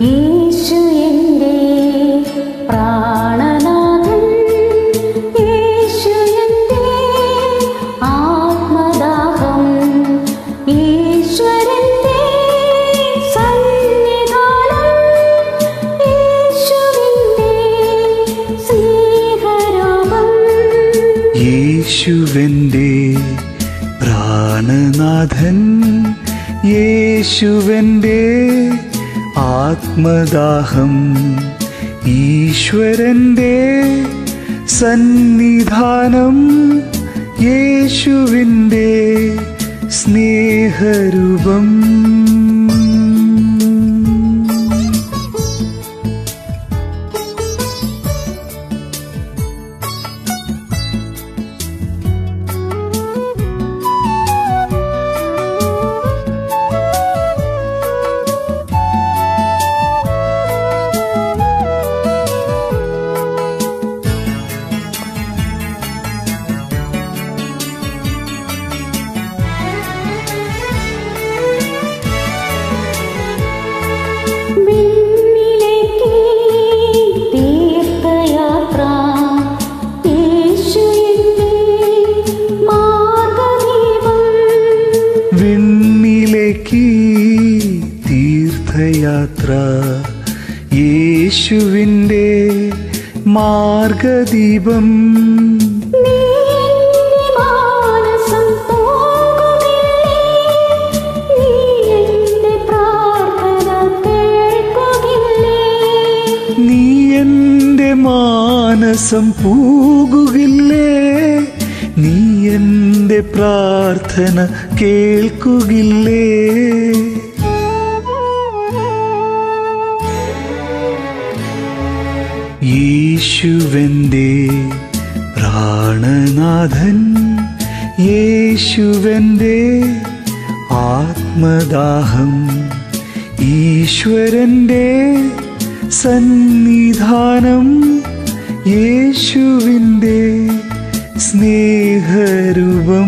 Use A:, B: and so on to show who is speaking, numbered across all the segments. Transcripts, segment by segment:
A: യേശു എൻ്റെ പ്രാണനാഥൻ യേശു എൻ്റെ ആത്മദാഹം ഈശ്വരൻ്റെ സന്നിധാനം യേശുവിൻ്റെ സ്നേഹരൂപം
B: യേശുവന്റെ പ്രാണനാഥൻ യേശുവന്റെ ആത്മദാഹം ഈശ്വരന്റെ സന്നിധാനം യേശുവിൻ്റെ സ്നേഹരൂപം
A: വിണ്ണിലേക്ക് തീർത്ഥയാത്ര യേശു എൻ്റെ മാർഗ്ഗദീപം
B: വിണ്ണിലേക്ക് തീർത്ഥയാത്ര യേശുവിൻ്റെ മാർഗദീപം
A: നീ എൻ്റെ മാനസം പോകുകില്ലേ നീ എൻ്റെ പ്രാർത്ഥന കേൾക്കുകില്ലേ
B: നീ എൻ്റെ മാനസം പൂകുകില്ലേ നീ എൻ്റെ പ്രാർത്ഥന കേൾക്കുകില്ലേ യേശുവന്റെ പ്രാണനാഥൻ യേശുവന്റെ ആത്മദാഹം ഈശ്വരന്റെ സന്നിധാനം യേശുവിൻ്റെ സ്നേഹരൂപം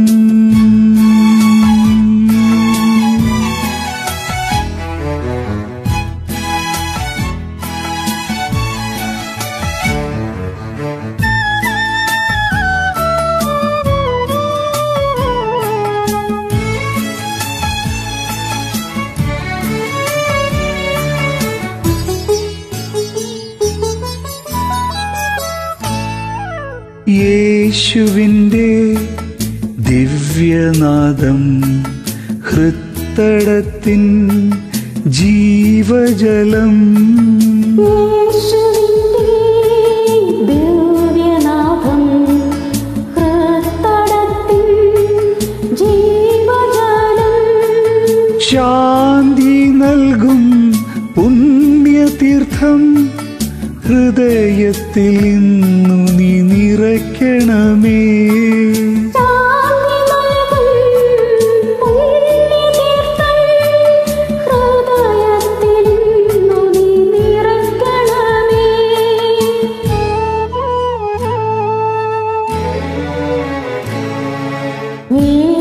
B: യേശുവിൻ്റെ ദിവ്യനാദം ഹൃത്തടത്തിൻ ജീവജലം
A: യേശുവിൻ്റെ ദിവ്യനാഥം ഹൃത്തടത്തിൻ ജീവജലം
B: ശാന്തി നൽകും പുണ്യതീർത്ഥം ഹൃദയത്തിൽ ഇന്നു നീ നിറയ്ക്കണമേ
A: ശാന്തി നൽകും പുണ്യതീർത്ഥം ഹൃദയത്തിൽ ഇന്നു നീ നിറയ്ക്കണമേ യേശു